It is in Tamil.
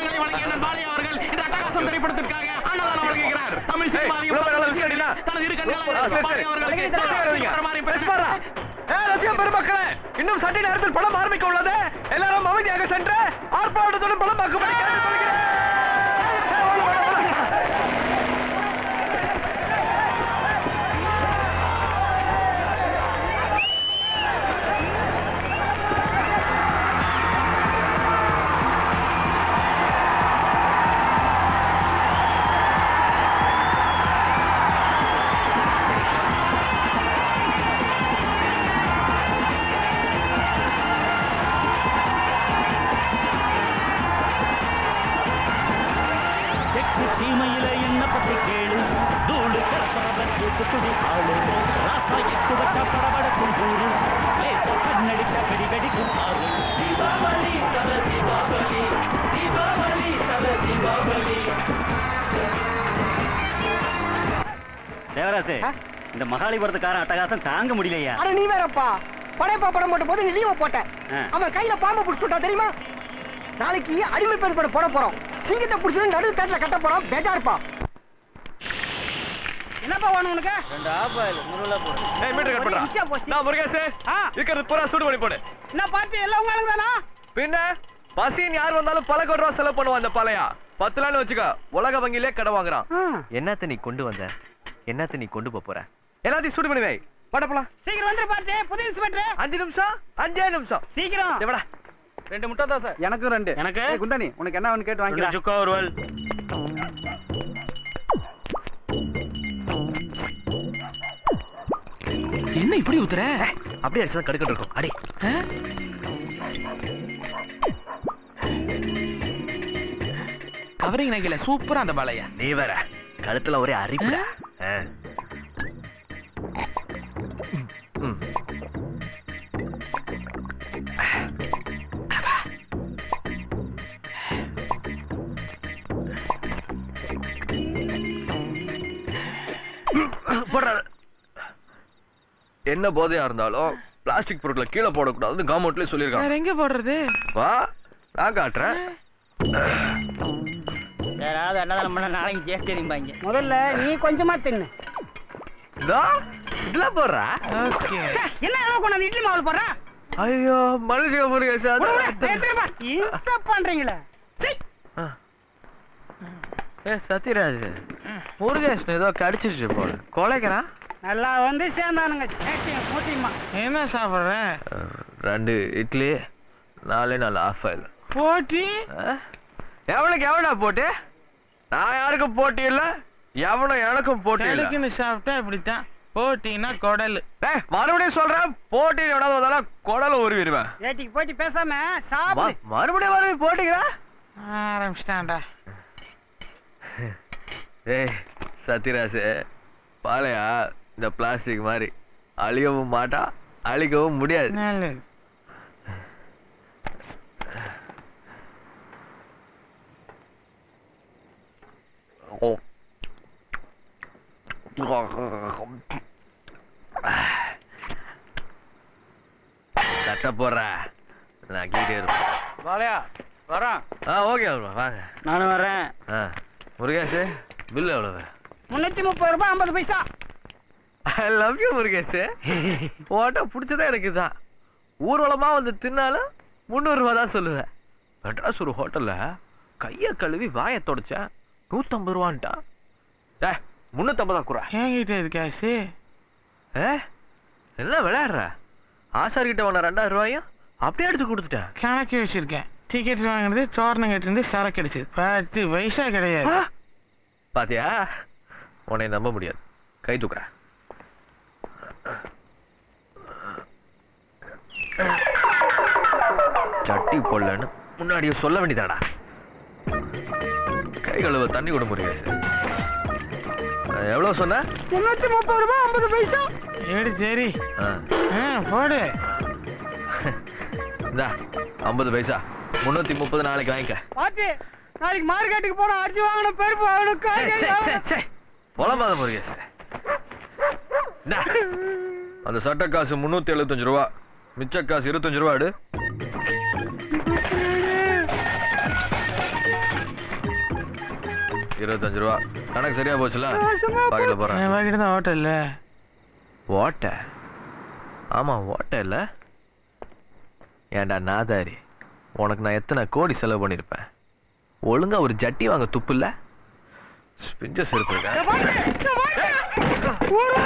படங்களை வழங்கிய அண்ணன் பாலையா அவர்கள் இந்த அட்டகாசம் திரைப்படத்திற்காக அன்னதானம் வழங்குகிறார் தமிழ் ஏய், சினிமாவையும் இவ்வளவு நல்ல விஷயம் அடிடா. தனது இரு ஆ, சரி, கண்களால் சரி. பாலையா அவர்களுக்கு இந்த விஷயம் எழுதுங்க. படம் மாதிரி பேசு பாரா. ஏ, ரசிக பெருமக்களே, இன்னும் சட்டை நேரத்தில் படம் ஆரம்பிக்க உள்ளது எல்லாரும் அமைதியாக சென்று ஆர்ப்பாட்டத்துடன் படம் பார்க்கும்படி கேட்டுக்கொள்கிறேன். ஏ, வாங்க, வாங்க, வாங்க. தெற்கு தீமையில என்ன பத்தி கேளு தூளு கரப்பரவ தூத்துக்குடி ஆளு ராசா எட்டு வச்ச பரபடக்கும் கூறு லேசா கண்ணடிச்ச வெடி வெடிக்கும் ஆறு தீபாவளி தல தீபாவளி தீபாவளி தல தீபாவளி தேவராசு இந்த மகாலிபுரத்துக்காரன் அட்டகாசம் தாங்க முடியலையா அட நீ வேறப்பா படைப்பா படம் போட்ட போது நீ லீவை போட்ட ஆ. அவன் கையில பாம்பை புடிச்சுட்டா தெரியுமா நாளைக்கு அடிமை பெண் படம் போட போறோம் சிங்கத்தை புடிச்சு நடு தட்டுல கட்ட போறோம் பேஜாருப்பா என்னப்பா வேணும் உனக்கு ஏய், மீட்டர் கட் பண்றா. ஈஸியா போச்சு. நான் முருகேசு, ஆ. இருக்கிறது பூரா சூடு பண்ணி போடு என்ன பார்த்து எல்லாம் உங்களுக்கு தானா பின்ன பசின்னு யார் வந்தாலும் பல கோடி ரூபா செலவு பண்ணுவான் அந்த பாலையா பத்து நாள் வச்சுக்க உலக வங்கியிலே கடை வாங்குறான் என்னத்த நீ கொண்டு வந்த என்னத்த நீ கொண்டு போப் போற எல்லாத்தையும் சூடு பண்ணி வை வாடா போலாம் சீக்கிரம் வந்து பார்த்து புது இன்ஸ்பெக்டர் அஞ்சு நிமிஷம் அஞ்சே நிமிஷம் சீக்கிரம் எவடா ரெண்டு முட்டை தான் சார் எனக்கும் ரெண்டு எனக்கு? ஏய், குந்தாணி உனக்கு என்ன வேணும் கேட்டு ரெண்டு வாங்கி சுக்கா ஒருவல் என்ன இப்படி ஊத்துற அப்படியே அடிச்சா கடுக்கட்டு இருக்கும் அடி கவரிங் நகையில சூப்பரா அந்த பாலையா நீ வேற கழுத்துல ஒரே அரிப்புடா ஆ. ம். போடுறாரு. என்ன போதையா இருந்தாலும் பிளாஸ்டிக் பொருட்களை கீழே போடக்கூடாதுன்னு கவர்மெண்ட்லயே சொல்லியிருக்காங்க எங்க போடுறது வா நான் காட்டுறேன் யாராவது அன்னதானம் பண்ண நாளைக்கு சேஃப்டி தெரியும்பாங்க முதல்ல நீ கொஞ்சமா தின்னு இதோ இதெல்லாம் போடுறா ஓகே என்ன ஏதோ கொண்டாந்து இட்லி மாவுல போடுற ஐயோ மனுஷங்க முருகேசன் இன்சப் பண்றீங்களே சீ. ஏ சத்யராஜ் முருகேஷன் ஏதோ கடிச்சிட்டு போல கொலைக்கிறான் நல்லா வந்து சேர்ந்தானுங்க சேட்டியும் மூட்டியுமா என்ன சாப்பிடுற ரெண்டு இட்லி நாலே நாலு ஆஃப் ஆயில் போட்டி எவனுக்கு எவனா போட்டு நான் யாருக்கும் போட்டி இல்ல எவனும் எனக்கும் போட்டி இல்ல கடுக்குன்னு சாப்பிட்டா இப்படித்தான் போட்டின்னா குடல் ஏய், மறுபடியும் சொல்றேன் போட்டி எவனாவது வந்தாலும் குடல உருவிடுவேன் ஏட்டிக்கு போட்டி பேசாம சாப்பிடு ம- மறுபடியும் மறுபடியும் போட்டிக்கிறா ஆரம்பிச்சிட்டான்டா ஏய் சத்யராஜ் பாலையா இந்த பிளாஸ்டிக் மாதிரி அழியவும் மாட்டா அழிக்கவும் முடியாது நல்லது கட்ட போடுற நான் கீட்டே இருப்பேன் வாழையா வரான் ஆ ஓகே வாங்க நானும் வர்றேன் ஆ முருகேஷ் பில் எவ்வளவு முன்னூத்தி முப்பது ரூபாய் ஐம்பது பைசா I love you Murugesh photo பிடிச்சதே எனக்கு தான் ஊர்வலமா வந்து தின்னாலும் முந்நூறுரூவா தான் சொல்லுவேன் மெட்ராஸ் ஒரு ஹோட்டல்ல கையை கழுவி வாயை தொடச்சேன் நூற்றம்பது ரூபான்ட்டா ஏ முந்நூற்றம்பதா குறா என்கிட்ட இது கேஷு ஏ என்ன விளையாடுற ஆசார் கிட்ட வாங்கின ரெண்டாயிரம் ரூபாயும் அப்படியே எடுத்து கொடுத்துட்டேன் கணக்கு வச்சிருக்கேன் டிக்கெட் வாங்கினது தோரணம் கட்டிருந்து சரக்கு அடிச்சது பத்து பைசா கிடையாது ஆ! பாத்தியா உன்னை நம்ப முடியாது கை தூக்குற சட்டி போடலன்னு முன்னாடியே சொல்ல வேண்டியதாடா கை கழுவ தண்ணி கொடு முடியாது எவ்வளவு சொன்ன முன்னூத்தி முப்பது ரூபாய் ஐம்பது பைசா சரி சரி ஆ. ஆ போடு இந்தா ஐம்பது பைசா முன்னூத்தி முப்பது நாளைக்கு வாங்கிக்க பாத்து நாளைக்கு மார்க்கெட்டுக்கு போனா அரிசி வாங்கணும் பருப்பு வாங்கணும் காய்கறி வாங்கணும் புலம்பாத முருகேஷ் இந்தா. அந்த சட்டை காசு முன்னூத்தி எழுபத்தஞ்சு ரூபா மிச்ச காசு இருபத்தஞ்சு ரூபா எடு இருபத்தஞ்சு ரூபா கணக்கு சரியா போச்சுல பாக்கெட்ல போறேன் என் வாங்கிட்டு தான் ஓட்டம் இல்லை ஓட்டை ஆமா ஓட்டை இல்ல ஏன்டா நாதாரி உனக்கு நான் எத்தனை கோடி செலவு பண்ணிருப்பேன் ஒழுங்கா ஒரு ஜட்டி வாங்க துப்பு இல்ல ஸ்பிஞ்சஸ் இருக்கு